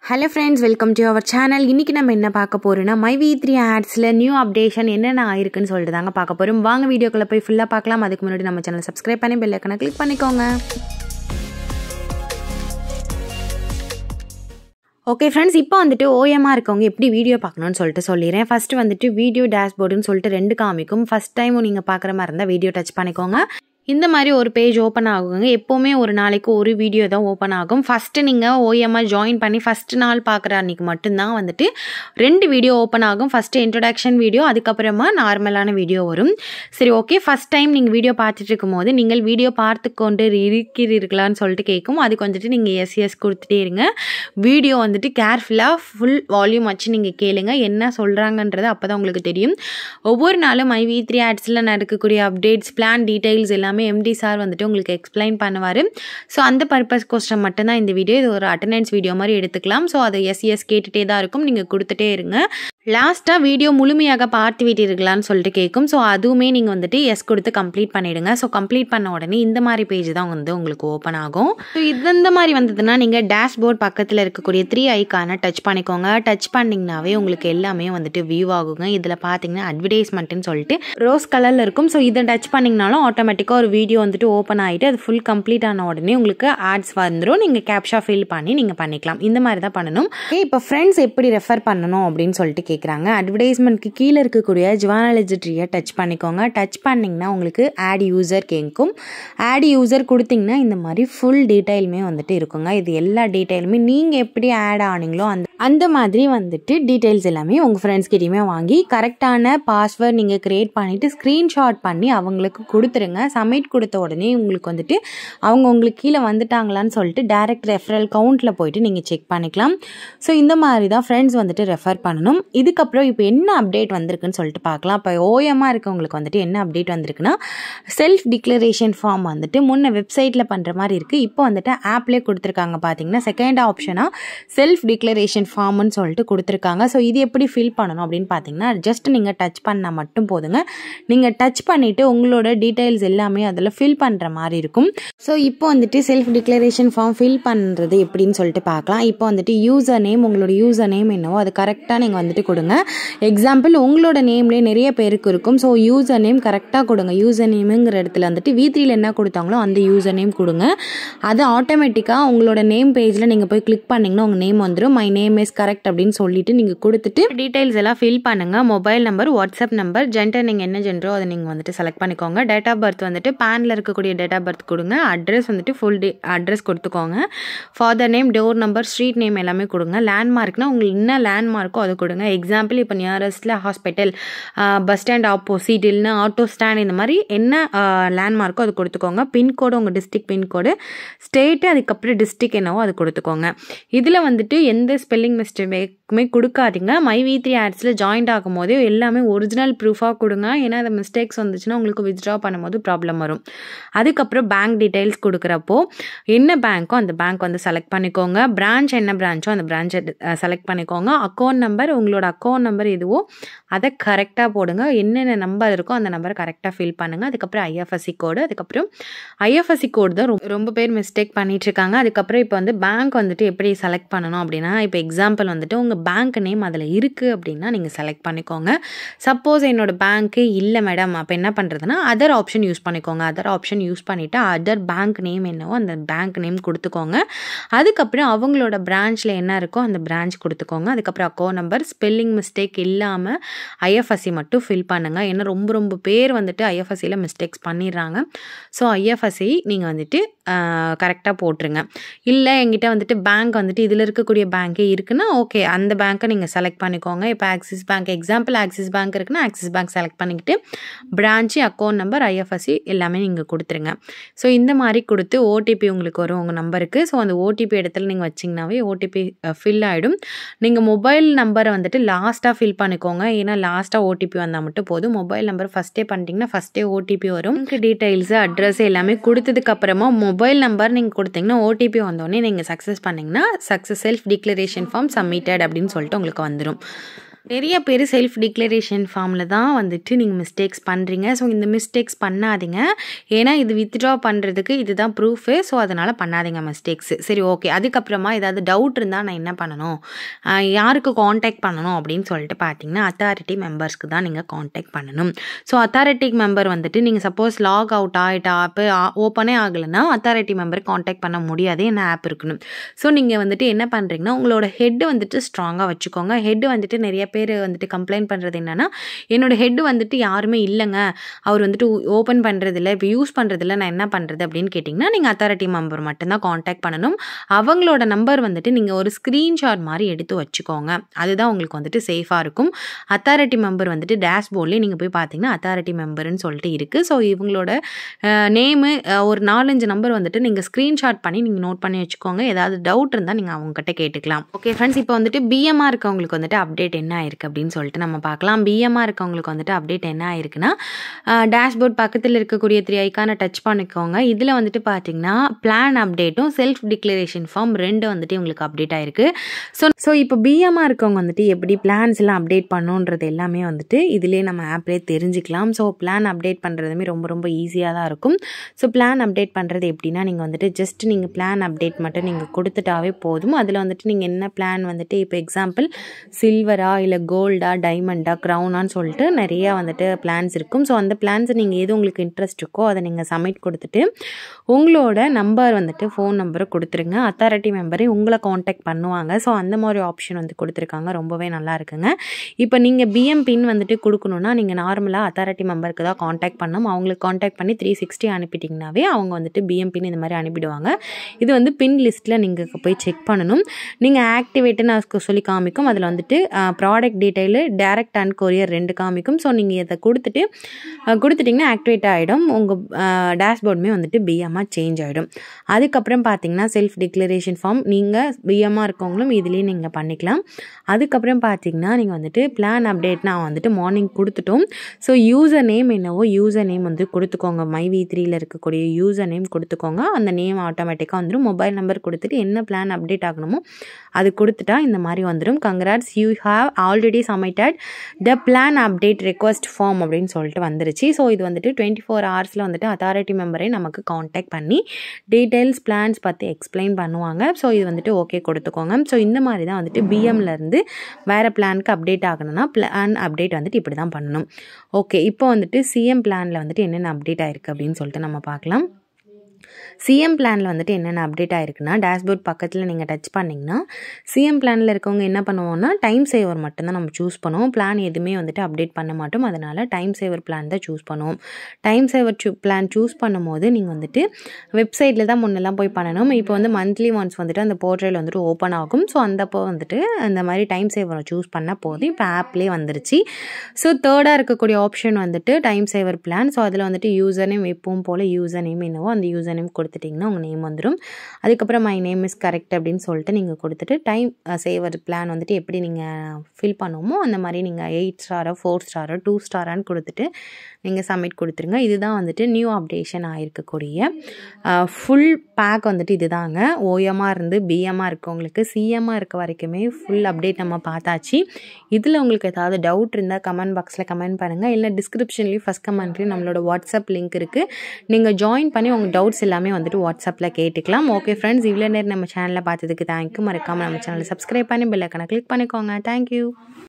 hello friends welcome to our channel இன்றைக்கி நம்ம என்ன பார்க்க போகிறோம்னா மை வி த்ரீ ஆட்ஸில் நியூ அப்டேஷன் என்னென்ன ஆயிருக்குன்னு சொல்லிட்டு தாங்க பார்க்க போகிறோம் வாங்க வீடியோக்குள்ளே போய் ஃபுல்லாக பார்க்கலாம் அதுக்கு முன்னாடி நம்ம சேனல் சப்ஸ்கிரைப் பண்ணி பெல் ஐக்கனை கிளிக் பண்ணிக்கோங்க ஓகே ஃப்ரெண்ட்ஸ் இப்போ வந்துட்டு ஓஎம்மாக இருக்கவங்க எப்படி வீடியோ பார்க்கணும்னு சொல்லிட்டு சொல்லிடுறேன் ஃபஸ்ட்டு வந்துட்டு வீடியோ டேஷ்போர்டுன்னு சொல்லிட்டு ரெண்டு காமிக்கும் ஃபஸ்ட் டைம் நீங்கள் பார்க்குற மாதிரி இருந்தால் வீடியோ டச் பண்ணிக்கோங்க இந்த மாதிரி ஒரு பேஜ் ஓப்பன் ஆகுங்க எப்போவுமே ஒரு நாளைக்கு ஒரு வீடியோ தான் ஓப்பன் ஆகும் ஃபஸ்ட்டு நீங்கள் ஓஎம்ஆர் ஜாயின் பண்ணி ஃபஸ்ட்டு நாள் பார்க்குற அன்றைக்கி மட்டும்தான் வந்துட்டு ரெண்டு வீடியோ ஓப்பன் ஆகும் ஃபஸ்ட்டு இன்ட்ரடக்ஷன் வீடியோ அதுக்கப்புறமா நார்மலான வீடியோ வரும் சரி ஓகே ஃபஸ்ட் டைம் நீங்கள் வீடியோ பார்த்துட்டு இருக்கும்போது நீங்கள் வீடியோ பார்த்து கொண்டு இருக்கிறீர்களான்னு சொல்லிட்டு கேட்கும் அதுக்கு வந்துட்டு நீங்கள் எஸ் எஸ் கொடுத்துட்டே இருங்க வீடியோ வந்துட்டு கேர்ஃபுல்லாக ஃபுல் வால்யூம் வச்சு நீங்கள் கேளுங்க என்ன சொல்கிறாங்கன்றது அப்போ தான் உங்களுக்கு தெரியும் ஒவ்வொரு நாளும் ஐ வி த்ரீ ஆட்ஸில் நடக்கக்கூடிய அப்டேட்ஸ் பிளான் டீட்டெயில்ஸ் எல்லாமே எம்டி சார் வந்துட்டு உங்களுக்கு எக்ஸ்பிளைன் பண்ணுவார் ஸோ அந்த பர்பஸ் கொஸ்டன் மட்டும்தான் இந்த வீடியோ இது ஒரு அட்டண்டன்ஸ் வீடியோ மாதிரி எடுத்துக்கலாம் ஸோ அதை எஸ் எஸ் கேட்டுகிட்டே தான் இருக்கும் நீங்கள் கொடுத்துட்டே இருங்க லாஸ்ட்டாக வீடியோ முழுமையாக பார்த்து விட்டீர்களான்னு சொல்லிட்டு கேட்கும் ஸோ அதுவுமே நீங்கள் வந்துட்டு எஸ் கொடுத்து கம்ப்ளீட் பண்ணிவிடுங்க ஸோ கம்ப்ளீட் பண்ண உடனே இந்த மாதிரி பேஜ் தான் வந்து உங்களுக்கு ஓப்பன் ஆகும் ஸோ இது இந்த மாதிரி வந்ததுன்னா நீங்கள் டேஷ்போர்ட் பக்கத்தில் இருக்கக்கூடிய த்ரீ ஐக்கானை டச் பண்ணிக்கோங்க டச் பண்ணிங்கனாவே உங்களுக்கு எல்லாமே வந்துட்டு வியூ ஆகுங்க இதில் பார்த்தீங்கன்னா அட்வர்டைஸ்மெண்ட்டுன்னு சொல்லிட்டு ரோஸ் கலரில் இருக்கும் ஸோ இதை டச் பண்ணிங்கனாலும் ஆட்டோமேட்டிக்காக ஒரு வீடியோ வந்துட்டு ஓப்பன் ஆகிட்டு அது ஃபுல் கம்ப்ளீட் ஆன உடனே உங்களுக்கு ஆட்ஸ் வந்துடும் நீங்கள் கேப்ஷா ஃபில் பண்ணி நீங்கள் பண்ணிக்கலாம் இந்த மாதிரி தான் பண்ணணும் இப்போ ஃப்ரெண்ட்ஸ் எப்படி ரெஃபர் பண்ணணும் அப்படின்னு சொல்லிட்டு கேட்குறாங்க அட்வர்டைஸ்மெண்ட்க்கு கீழே இருக்கக்கூடிய ஜுவானாலஜி ட்ரீயை டச் பண்ணிக்கோங்க டச் பண்ணிங்கன்னா உங்களுக்கு ஆட் யூசர் கேட்கும் ஆட் யூசர் கொடுத்தீங்கன்னா இந்த மாதிரி ஃபுல் டீட்டெயிலுமே வந்துட்டு இருக்குங்க இது எல்லா டீட்டெயிலுமே நீங்கள் எப்படி ஆட் ஆனீங்களோ அந்த அந்த மாதிரி வந்துட்டு டீட்டெயில்ஸ் எல்லாமே உங்கள் ஃப்ரெண்ட்ஸ் கிட்டேயுமே வாங்கி கரெக்டான பாஸ்வேர்ட் நீங்கள் க்ரியேட் பண்ணிவிட்டு ஸ்க்ரீன்ஷாட் பண்ணி அவங்களுக்கு கொடுத்துருங்க சப்மிட் கொடுத்த உடனே உங்களுக்கு வந்துட்டு அவங்க உங்களுக்கு கீழே வந்துட்டாங்களான்னு சொல்லிட்டு டேரக்ட் ரெஃபரல் கவுண்ட்டில் போயிட்டு நீங்கள் செக் பண்ணிக்கலாம் ஸோ இந்த மாதிரி தான் ஃப்ரெண்ட்ஸ் வந்துட்டு ரெஃபர் பண்ணணும் இதுக்கப்புறம் இப்போ என்ன அப்டேட் வந்திருக்குன்னு சொல்லிட்டு பார்க்கலாம் இப்போ ஓஎம்மாக இருக்கவங்களுக்கு வந்துட்டு என்ன அப்டேட் வந்திருக்குன்னா செல்ஃப் டிக்ளரேஷன் ஃபார்ம் வந்துட்டு முன்ன வெப்சைட்டில் பண்ணுற மாதிரி இருக்குது இப்போ வந்துட்டு ஆப்லேயே கொடுத்துருக்காங்க பார்த்தீங்கன்னா செகண்ட் ஆப்ஷனாக செல்ஃப் டிக்ளரேஷன் ஃபார்ம்னு சொல்லிட்டு கொடுத்துருக்காங்க ஸோ இது எப்படி ஃபில் பண்ணணும் அப்படின்னு பார்த்தீங்கன்னா ஜஸ்ட் நீங்கள் டச் பண்ணால் மட்டும் போதுங்க நீங்கள் டச் பண்ணிவிட்டு உங்களோட டீட்டெயில்ஸ் எல்லாமே அதில் ஃபில் பண்ணுற மாதிரி இருக்கும் ஸோ இப்போ வந்துட்டு செல்ஃப் டிக்ளரேஷன் ஃபார்ம் ஃபில் பண்ணுறது எப்படின்னு சொல்லிட்டு பார்க்கலாம் இப்போ வந்துட்டு யூசர் நேம் உங்களோட யூசர் நேம் என்னவோ அது கரெக்டாக நீங்கள் வந்துட்டு கொடுங்க எக்ஸாம்பிள் உங்களோட நேம்லேயே நிறைய பேருக்கு இருக்கும் ஸோ யூசர் நேம் கரெக்டாக கொடுங்க யூசர் நேமுங்கிற இடத்துல வந்துட்டு வி த்ரீல என்ன கொடுத்தாங்களோ அந்த யூசர் நேம் கொடுங்க அது ஆட்டோமேட்டிக்காக உங்களோட நேம் பேஜில் நீங்கள் போய் கிளிக் பண்ணிங்கன்னா உங்கள் நேம் வந்துடும் மை நேம் இஸ் கரெக்ட் அப்படின்னு சொல்லிட்டு நீங்கள் கொடுத்துட்டு டீட்டெயில்ஸ் எல்லாம் ஃபில் பண்ணுங்கள் mobile number WhatsApp number gender நீங்கள் என்ன ஜென்ரோ அதை நீங்கள் வந்துட்டு செலக்ட் பண்ணிக்கோங்க டேட் ஆஃப் பர்த் வந்துட்டு பேனில் இருக்கக்கூடிய டேட் ஆஃப் பர்த் கொடுங்க அட்ரஸ் வந்துட்டு ஃபுல் டே அட்ரஸ் கொடுத்துக்கோங்க father name door number street name எல்லாமே கொடுங்க லேண்ட்மார்க்னா உங்களுக்கு என்ன லேண்ட்மார்க்கோ அதை கொடுங்க எக்ஸாம்பிள் இப்போ நியரஸ்ட்டில் ஹாஸ்பிட்டல் பஸ் ஸ்டாண்ட் ஆப்போசிட் இல்லைனா ஆட்டோ ஸ்டாண்ட் இந்த மாதிரி என்ன லேண்ட்மார்க்கோ அது கொடுத்துக்கோங்க பின்கோடு உங்கள் டிஸ்ட்ரிக் பின்கோடு ஸ்டேட்டு அதுக்கப்புறம் டிஸ்ட்ரிக் என்னவோ அது கொடுத்துக்கோங்க இதில் வந்துட்டு எந்த ஸ்பெல்லிங் மிஸ்டேக்குமே கொடுக்காதீங்க மை வி த்ரீ ஆட்ஸில் ஜாயின்ட் ஆகும் போதே எல்லாமே ஒரிஜினல் ப்ரூஃபாக கொடுங்க ஏன்னா அந்த மிஸ்டேக்ஸ் வந்துச்சுன்னா உங்களுக்கு வித்ட்ரா பண்ணும்போது ப்ராப்ளம் வரும் அதுக்கப்புறம் பேங்க் டீட்டெயில்ஸ் கொடுக்குறப்போ என்ன பேங்க்கோ அந்த பேங்க் வந்து செலக்ட் பண்ணிக்கோங்க பிரான்ச் என்ன பிரான்ச்சோ அந்த பிரான்ச்சை செலக்ட் பண்ணிக்கோங்க அக்கௌண்ட் நம்பர் உங்களோட அக்கௌண்ட் நம்பர் எதுவோ அதை கரெக்டாக போடுங்க என்னென்ன நம்பர் இருக்கோ அந்த நம்பரை கரெக்டாக ஃபில் பண்ணுங்கள் அதுக்கப்புறம் ஐஎஃப்எஸ்சி கோடு அதுக்கப்புறம் ஐஎஃப்எஸ்சி கோடு தான் ரொம்ப ரொம்ப பேர் மிஸ்டேக் பண்ணிகிட்ருக்காங்க அதுக்கப்புறம் இப்போ வந்து பேங்க் வந்துட்டு எப்படி செலக்ட் பண்ணணும் அப்படின்னா இப்போ எக்ஸாம்பிள் வந்துட்டு உங்கள் பேங்க் நேம் அதில் இருக்குது அப்படின்னா நீங்கள் செலக்ட் பண்ணிக்கோங்க சப்போஸ் என்னோட பேங்க்கு இல்லை மேடம் அப்போ என்ன பண்ணுறதுன்னா அதர் ஆப்ஷன் யூஸ் பண்ணிக்கோங்க அதர் ஆப்ஷன் யூஸ் பண்ணிவிட்டு அதர் பேங்க் நேம் என்னவோ அந்த பேங்க் நேம் கொடுத்துக்கோங்க அதுக்கப்புறம் அவங்களோட பிரான்ச்சில் என்ன இருக்கோ அந்த பிரான்ச் கொடுத்துக்கோங்க அதுக்கப்புறம் அக்கௌண்ட் நம்பர் ஸ்பெல்லிங் மிஸ்டேக் இல்லாமல் ஐஎஃப்எஸ்சி மட்டும் ஃபில் பண்ணுங்கள் ஏன்னா ரொம்ப ரொம்ப பேர் வந்துட்டு ஐஎஃப்எஸ்சியில் மிஸ்டேக்ஸ் பண்ணிடுறாங்க ஸோ ஐஎஃப்எஸ்சி நீங்கள் வந்துட்டு கரெக்டாக போட்டுருங்க இல்லை எங்கிட்ட வந்துட்டு பேங்க் வந்துட்டு இதில் இருக்கக்கூடிய பேங்க்கே இருக்குன்னா ஓகே அந்த பேங்க்கை நீங்கள் செலக்ட் பண்ணிக்கோங்க இப்போ Axis bank example Axis bank இருக்குன்னா ஆக்சிஸ் பேங்க் செலக்ட் பண்ணிக்கிட்டு பிரான்ச்சு அக்கௌண்ட் நம்பர் ஐஎஃப்எஸ்சி எல்லாமே நீங்கள் கொடுத்துருங்க ஸோ இந்த மாதிரி கொடுத்து ஓடிபி உங்களுக்கு வரும் உங்கள் நம்பருக்கு ஸோ அந்த ஓடிபி இடத்துல நீங்கள் வச்சிங்கனாவே ஓடிபி ஃபில் ஆகிடும் நீங்கள் மொபைல் நம்பரை வந்துட்டு லாஸ்ட்டாக ஃபில் பண்ணிக்கோங்க ஏன்னா லாஸ்ட்டாக ஓடிபி வந்தால் மட்டும் போதும் மொபைல் நம்பர் ஃபஸ்ட்டே பண்ணிட்டீங்கன்னா ஃபஸ்ட்டே ஓடிபி வரும் டீட்டெயில்ஸு அட்ரஸ் எல்லாமே கொடுத்ததுக்கப்புறமா மொபைல் நம்பர் நீங்கள் கொடுத்தீங்கன்னா ஓடிபி வந்தோடனே நீங்கள் சக்ஸஸ் பண்ணிங்கன்னா success self declaration form submitted அப்படின்னு சொல்லிட்டு உங்களுக்கு வந்துடும் நிறைய பேர் செல்ஃப் டிக்ளரேஷன் ஃபார்மில் தான் வந்துட்டு நீங்கள் மிஸ்டேக்ஸ் பண்ணுறீங்க ஸோ இந்த மிஸ்டேக்ஸ் பண்ணாதீங்க ஏன்னா இது வித்ட்ரா பண்ணுறதுக்கு இதுதான் ப்ரூஃபு ஸோ அதனால் பண்ணாதீங்க மிஸ்டேக்ஸ் சரி ஓகே அதுக்கப்புறமா ஏதாவது டவுட் இருந்தால் நான் என்ன பண்ணணும் ஆஹ் யாருக்கு காண்டாக்ட் பண்ணணும் அப்படின்னு சொல்லிட்டு பார்த்தீங்கன்னா அத்தாரிட்டி மெம்பர்ஸ்க்கு தான் நீங்கள் காண்டாக்ட் பண்ணணும் ஸோ அத்தாரிட்டி மெம்பர் வந்துட்டு நீங்கள் சப்போஸ் லாக் அவுட் ஆகிட்ட ஆப்பு ஓப்பனே ஆகலைன்னா அத்தாரிட்டி மெம்பர் காண்டாக்ட் பண்ண முடியாது என்ன ஆப் இருக்கணும் ஸோ நீங்கள் வந்துட்டு என்ன பண்ணுறீங்கன்னா உங்களோட ஹெட் வந்துட்டு ஸ்ட்ராங்காக வச்சுக்கோங்க ஹெட் வந்துட்டு நிறைய பேர் வந்துட்டு கம்ப்ளைண்ட் பண்ணுறது என்னென்னா என்னோட ஹெட் வந்துட்டு யாருமே இல்லைங்க அவர் வந்துட்டு ஓப்பன் பண்ணுறதில்ல இப்போ யூஸ் பண்ணுறதில்ல நான் என்ன பண்ணுறது அப்படின்னு கேட்டிங்கன்னா நீங்கள் அத்தாரிட்டி மெம்பர் மட்டும்தான் காண்டாக்ட் பண்ணணும் அவங்களோட நம்பர் வந்துட்டு நீங்கள் ஒரு ஸ்க்ரீன்ஷாட் மாதிரி எடுத்து வச்சுக்கோங்க அதுதான் உங்களுக்கு வந்துட்டு சேஃபாக இருக்கும் அத்தாரிட்டி மெம்பர் வந்துட்டு டேஷ்போர்ட்லேயே நீங்கள் போய் பார்த்தீங்கன்னா அத்தாரிட்டி மெம்பர்னு சொல்லிட்டு இருக்குது ஸோ இவங்களோட நேமு ஒரு நாலஞ்சு நம்பர் வந்துட்டு நீங்கள் ஸ்க்ரீன்ஷாட் பண்ணி நீங்கள் நோட் பண்ணி வச்சுக்கோங்க ஏதாவது டவுட் இருந்தால் நீங்கள் அவங்ககிட்ட கேட்டுக்கலாம் ஓகே ஃப்ரெண்ட்ஸ் இப்போ வந்துட்டு பிஎம்ஆர் இருக்கவங்களுக்கு வந்துட்டு அப்டேட் என்ன ஆயிருக்கு அப்படின்னு சொல்லிட்டு நம்ம பார்க்கலாம் பிஎம்ஆர் இருக்கவங்களுக்கு வந்துட்டு அப்டேட் என்ன ஆயிருக்குன்னா டேஷ்போர்ட் பக்கத்தில் இருக்கக்கூடிய த்ரீ ஐக்கானை டச் பண்ணிக்கோங்க இதில் வந்துட்டு பார்த்தீங்கன்னா பிளான் அப்டேட்டும் செல்ஃப் டிக்ளரேஷன் ஃபார்ம் ரெண்டு வந்துட்டு உங்களுக்கு அப்டேட் ஆயிருக்கு ஸோ ஸோ இப்போ பிஎம்ஆர் இருக்கவங்க வந்துட்டு எப்படி பிளான்ஸ் எல்லாம் அப்டேட் பண்ணுன்றது எல்லாமே வந்துட்டு இதிலே நம்ம ஆப்லேயே தெரிஞ்சுக்கலாம் ஸோ பிளான் அப்டேட் பண்ணுறதுமே ரொம்ப ரொம்ப ஈஸியாக தான் இருக்கும் ஸோ பிளான் அப்டேட் பண்ணுறது எப்படின்னா நீங்கள் வந்துட்டு ஜஸ்ட் நீங்கள் பிளான் அப்டேட் மட்டும் நீங்கள் கொடுத்துட்டாவே போதும் அதில் வந்துட்டு நீங்கள் என்ன பிளான் வந்துட்டு இப்போ எக்ஸாம்பிள் சில்வரா இல்லை கோல்டா டைமண்டா க்ரௌனான்னு சொல்லிட்டு நிறையா வந்துட்டு பிளான்ஸ் இருக்கும் ஸோ அந்த பிளான்ஸை நீங்கள் எது உங்களுக்கு இன்ட்ரெஸ்ட் இருக்கோ அதை நீங்கள் சப்மிட் கொடுத்துட்டு உங்களோட நம்பர் வந்துட்டு ஃபோன் நம்பரை கொடுத்துருங்க அத்தாரிட்டி மெம்பரே உங்களை காண்டாக்ட் பண்ணுவாங்க ஸோ அந்த மாதிரி ஆப்ஷன் வந்து கொடுத்துருக்காங்க ரொம்பவே நல்லா இருக்குங்க இப்போ நீங்கள் பிஎம் பின் வந்துட்டு கொடுக்கணுன்னா நீங்கள் நார்மலாக அத்தாரிட்டி மெம்பருக்கு தான் காண்டாக்ட் பண்ணணும் அவங்களுக்கு காண்டாக்ட் பண்ணி த்ரீ சிக்ஸ்டி அனுப்பிட்டிங்கனாவே அவங்க வந்துட்டு பிஎம் பின் இந்த மாதிரி அனுப்பிடுவாங்க இது வந்து பின் லிஸ்ட்டில் நீங்கள் போய் செக் பண்ணணும் நீங்கள் ஆக்டிவேட்டுன்னு அதுக்கு சொல்லி காமிக்கும் அதில் வந்துட்டு product detail direct and courier ரெண்டு காமிக்கும் ஸோ நீங்கள் இதை கொடுத்துட்டு அஹ், கொடுத்துட்டிங்கன்னா ஆக்டிவேட் ஆகிடும் உங்கள் டேஷ்போர்டுமே வந்துட்டு பிஎம்மாக சேஞ்ச் ஆகிடும் அதுக்கப்புறம் பார்த்தீங்கன்னா செல்ஃப் டிக்ளரேஷன் ஃபார்ம் நீங்கள் பிஎம்மாக இருக்கவங்களும் இதுலேயே நீங்கள் பண்ணிக்கலாம் அதுக்கப்புறம் பார்த்தீங்கன்னா நீங்கள் வந்துட்டு பிளான் அப்டேட் நான் வந்துட்டு மார்னிங் கொடுத்துட்டோம் ஸோ யூசர் நேம் என்னவோ யூசர் நேம் வந்து கொடுத்துக்கோங்க மை வி த்ரீயில் இருக்கக்கூடிய யூசர் நேம் கொடுத்துக்கோங்க அந்த நேம் ஆட்டோமேட்டிக்காக வந்துடும் மொபைல் நம்பர் கொடுத்துட்டு என்ன பிளான் அப்டேட் ஆகணுமோ அது கொடுத்துட்டா இந்த மாதிரி வந்துடும் congrats you have already submitted the plan update request form அப்படின்னு சொல்லிட்டு வந்துருச்சு ஸோ இது வந்துட்டு டுவெண்ட்டி ஃபோர் ஹவர்ஸில் வந்துட்டு அத்தாரிட்டி மெம்பரே நமக்கு காண்டாக்ட் பண்ணி டீட்டெயில்ஸ் பிளான்ஸ் பற்றி எக்ஸ்பிளைன் பண்ணுவாங்க ஸோ இது வந்துட்டு ஓகே கொடுத்துக்கோங்க ஸோ இந்த மாதிரி தான் வந்துட்டு பிஎம்ல இருந்து வேறு பிளானுக்கு அப்டேட் ஆகணும்னா பிளான் அப்டேட் வந்துட்டு இப்படி தான் பண்ணணும் ஓகே இப்போ வந்துட்டு சிஎம் பிளானில் வந்துட்டு என்னென்ன அப்டேட் ஆயிருக்கு அப்படின்னு சொல்லிட்டு நம்ம பார்க்கலாம் சிஎம் பிளானில் வந்துட்டு என்னென்ன அப்டேட் ஆயிருக்குன்னா டேஷ்போர்ட் பக்கத்தில் நீங்கள் டச் பண்ணிங்கன்னா சிஎம் பிளானில் இருக்கவங்க என்ன பண்ணுவோம்னா டைம் சேவர் மட்டும்தான் நம்ம சூஸ் பண்ணுவோம் பிளான் எதுவுமே வந்துட்டு அப்டேட் பண்ண மாட்டோம் அதனால் டைம் சேவர் பிளான் தான் சூஸ் பண்ணுவோம் டைம் சேவர் சூ பிளான் சூஸ் பண்ணும்போது நீங்கள் வந்துட்டு வெப்சைட்டில் தான் முன்னெல்லாம் போய் பண்ணணும் இப்போ வந்து மந்த்லி ஒன்ஸ் வந்துட்டு அந்த போர்ட்டல் வந்துட்டு ஓப்பன் ஆகும் ஸோ அந்தப்போ வந்துட்டு அந்த மாதிரி டைம் சேவரை சூஸ் பண்ணால் போதும் இப்போ ஆப்லேயே வந்துருச்சு ஸோ தேர்டாக இருக்கக்கூடிய ஆப்ஷன் வந்துட்டு டைம் சேவர் பிளான் ஸோ அதில் வந்துட்டு யூசர் நேம் எப்பவும் போல் யூசர் நேம் என்னவோ அந்த யூசர் நேம் கொடுத்துட்டிங்கன்னா உங்கள் நேம் வந்துடும் அதுக்கப்புறம் மை நேம் இஸ் கரெக்ட் அப்படின்னு சொல்லிட்டு நீங்கள் கொடுத்துட்டு டைம் சேவர் பிளான் வந்துட்டு எப்படி நீங்கள் ஃபில் பண்ணுவோமோ அந்த மாதிரி நீங்கள் எயிட் ஸ்டாரோ ஃபோர் ஸ்டாரோ டூ ஸ்டாரான்னு கொடுத்துட்டு நீங்கள் சப்மிட் கொடுத்துருங்க இதுதான் வந்துட்டு நியூ அப்டேஷன் ஆகிருக்கக்கூடிய ஃபுல் பேக் வந்துட்டு இதுதாங்க ஓஎம்மாக இருந்து பிஎம்மாக இருக்கவங்களுக்கு சிஎம்மாக இருக்க வரைக்குமே ஃபுல் அப்டேட் நம்ம பார்த்தாச்சு இதில் உங்களுக்கு ஏதாவது டவுட் இருந்தால் கமெண்ட் பாக்ஸில் கமெண்ட் பண்ணுங்கள் இல்லை டிஸ்கிரிப்ஷன்லேயும் ஃபஸ்ட் கமெண்ட்லேயும் நம்மளோட வாட்ஸ்அப் லிங்க் இருக்குது நீங்கள் ஜாயின் பண்ணி உங்கள் டவுட்ஸ் எல்லாமே வந்துட்டு வாட்ஸ்அப்பில் கேட்டுக்கலாம் ஓகே ஃப்ரெண்ட்ஸ் இவ்வளோ நேரம் நம்ம சேனலில் பார்த்ததுக்கு தேங்க்யூ மறக்காமல் நம்ம சேனலை சப்ஸ்கிரைப் பண்ணி பெல் ஐக்கனை கிளிக் பண்ணிக்கோங்க தேங்க்யூ